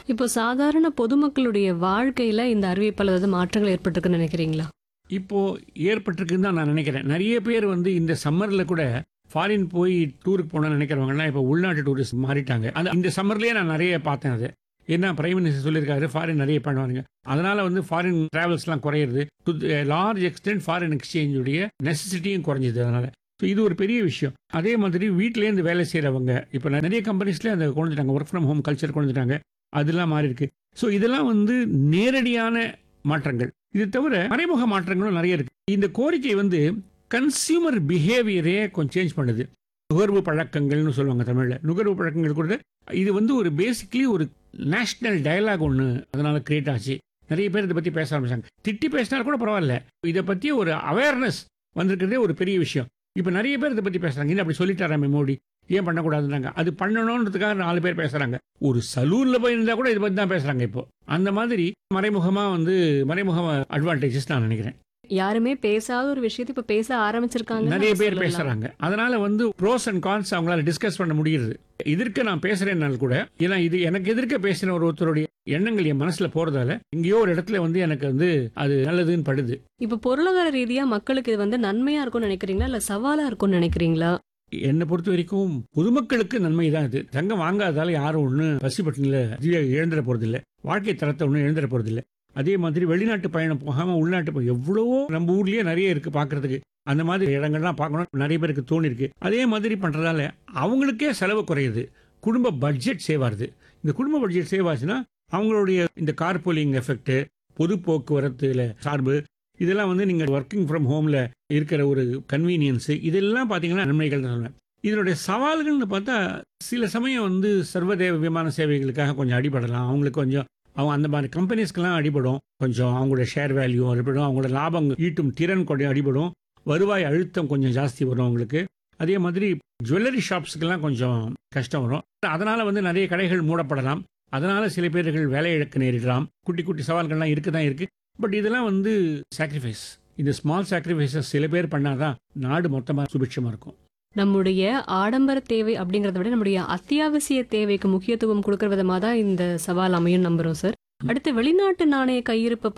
இப்போ சாதாரண பொதுமக்களுடைய வாழ்க்கையில இந்த அறிவிப்பால் ஏதாவது மாற்றங்கள் ஏற்பட்டிருக்குன்னு நினைக்கிறீங்களா இப்போ ஏற்பட்டிருக்குன்னு தான் நான் நினைக்கிறேன் நிறைய பேர் வந்து இந்த சம்மர்ல கூட ஃபாரின் போய் டூருக்கு போகணும்னு நினைக்கிறவங்கலாம் இப்போ உள்நாட்டு டூரிஸ்ட் மாறிட்டாங்க அது இந்த சம்மர்லயே நான் நிறைய பார்த்தேன் அது ஏன்னா பிரைம் மினிஸ்டர் சொல்லியிருக்காரு ஃபாரின் நிறைய பண்ணுவாங்க அதனால வந்து ஃபாரின் டிராவல்ஸ்லாம் குறையிறது டு லார்ஜ் எக்ஸ்டென்ட் ஃபாரின் எக்ஸ்சேஞ்சுடைய நெசசிட்டியும் குறைஞ்சிது அதனால ஸோ இது ஒரு பெரிய விஷயம் அதே மாதிரி வீட்டிலேருந்து வேலை செய்கிறவங்க இப்போ நிறைய கம்பெனிஸ்லேயே அதை கொண்டு வந்துட்டாங்க ஒர்க் ஃப்ரம் ஹோம் கல்ச்சர் கொண்டு வந்துட்டாங்க அதெல்லாம் மாறி இருக்கு ஸோ இதெல்லாம் வந்து நேரடியான மாற்றங்கள் இது தவிர மறைமுக மாற்றங்களும் நிறைய இருக்கு இந்த கோரிக்கை வந்து கன்சியூமர் பிஹேவியரே கொஞ்சம் சேஞ்ச் பண்ணுது நுகர்வு பழக்கங்கள்னு சொல்லுவாங்க தமிழ்ல நுகர்வு பழக்கங்கள் கூட இது வந்து ஒரு பேசிக்லி ஒரு நேஷனல் டயலாக் ஒன்று அதனால கிரியேட் ஆச்சு நிறைய பேர் இதை பத்தி பேச ஆரம்பிச்சாங்க திட்டி பேசினா கூட பரவாயில்ல இதை பத்தி ஒரு அவேர்னஸ் வந்திருக்கிறதே ஒரு பெரிய விஷயம் இப்போ நிறைய பேர் இதை பத்தி பேசுறாங்க இன்னும் அப்படி சொல்லிட்டாராமே மோடி ஏன் பண்ணக்கூடாதுன்றாங்க அது பண்ணணுன்றதுக்காக நாலு பேர் பேசுறாங்க ஒரு சலூன்ல போய் இருந்தா கூட இதை பத்தி தான் பேசுறாங்க இப்போ அந்த மாதிரி மறைமுகமா வந்து மறைமுக அட்வான்டேஜஸ் நான் நினைக்கிறேன் யாருமே பேசாத ஒரு விஷயத்தை இப்ப பேச ஆரம்பிச்சிருக்காங்க நிறைய பேர் பேசுறாங்க அதனால வந்து ப்ரோஸ் அண்ட் கான்ஸ் அவங்களால டிஸ்கஸ் பண்ண முடியுது எதிர்க்க நான் பேசுறேன்னால் கூட ஏன்னா இது எனக்கு எதிர்க்க பேசின ஒரு ஒருத்தருடைய எண்ணங்கள் என் மனசுல போறதால எங்கேயோ ஒரு இடத்துல வந்து எனக்கு வந்து அது நல்லதுன்னு படுது இப்ப பொருளாதார ரீதியா மக்களுக்கு இது வந்து நன்மையா இருக்கும்னு நினைக்கிறீங்களா இல்ல சவாலா இருக்கும்னு நினைக்கிறீங்களா என்னை பொறுத்த வரைக்கும் பொதுமக்களுக்கு நன்மை தான் இது தங்கம் வாங்காதால யாரும் ஒன்றும் பசி பட்டினில இழந்துட போறதில்ல வாழ்க்கை தரத்தை ஒன்றும் இழந்துட போறதில்ல அதே மாதிரி வெளிநாட்டு பயணம் போகாம உள்நாட்டு பயணம் எவ்வளவோ நம்ம ஊர்லயே நிறைய இருக்கு பார்க்கிறதுக்கு அந்த மாதிரி இடங்கள்லாம் பார்க்கணும் நிறைய பேருக்கு தோணி இருக்கு அதே மாதிரி பண்றதால அவங்களுக்கே செலவு குறையுது குடும்ப பட்ஜெட் சேவ் ஆகுது இந்த குடும்ப பட்ஜெட் சேவ் ஆச்சுன்னா அவங்களுடைய இந்த கார்போலிங் எஃபெக்ட் பொது போக்குவரத்துல சார்பு இதெல்லாம் வந்து நீங்க ஒர்க்கிங் ஃப்ரம் ஹோம்ல இருக்கிற ஒரு கன்வீனியன்ஸ் இதெல்லாம் பாத்தீங்கன்னா நன்மைகள் தான் சொல்லுவேன் இதனுடைய சவால்கள்னு பார்த்தா சில சமயம் வந்து சர்வதேவ விமான சேவைகளுக்காக கொஞ்சம் அடிபடலாம் அவங்களுக்கு கொஞ்சம் அவங்க அந்த மாதிரி கம்பெனிஸ்க்கெல்லாம் அடிபடும் கொஞ்சம் அவங்களோட ஷேர் வேல்யூ அடிபடும் அவங்களோட லாபம் ஈட்டும் திறன் கொஞ்சம் அடிபடும் வருவாய் அழுத்தம் கொஞ்சம் ஜாஸ்தி வரும் அவங்களுக்கு அதே மாதிரி ஜுவல்லரி ஷாப்ஸ்க்கெல்லாம் கொஞ்சம் கஷ்டம் வரும் அதனால வந்து நிறைய கடைகள் மூடப்படலாம் அதனால சில பேர்கள் வேலை இழக்க நேரிடலாம் குட்டி குட்டி சவால்கள்லாம் இருக்கு தான் இருக்கு பட் இதெல்லாம் வந்து சாக்ரிஃபைஸ் இந்த ஸ்மால் சாக்ரிஃபைசஸ் சில பேர் பண்ணாதான் நாடு மொத்தமாக சுபிட்சமாக இருக்கும் நம்முடைய ஆடம்பர தேவை அப்படிங்கறத விட நம்முடைய அத்தியாவசிய தேவைக்கு முக்கியத்துவம் கொடுக்கற விதமா தான் இந்த சவால் அமையும் நம்புறோம் சார் அடுத்து வெளிநாட்டு நாணய கையிருப்பு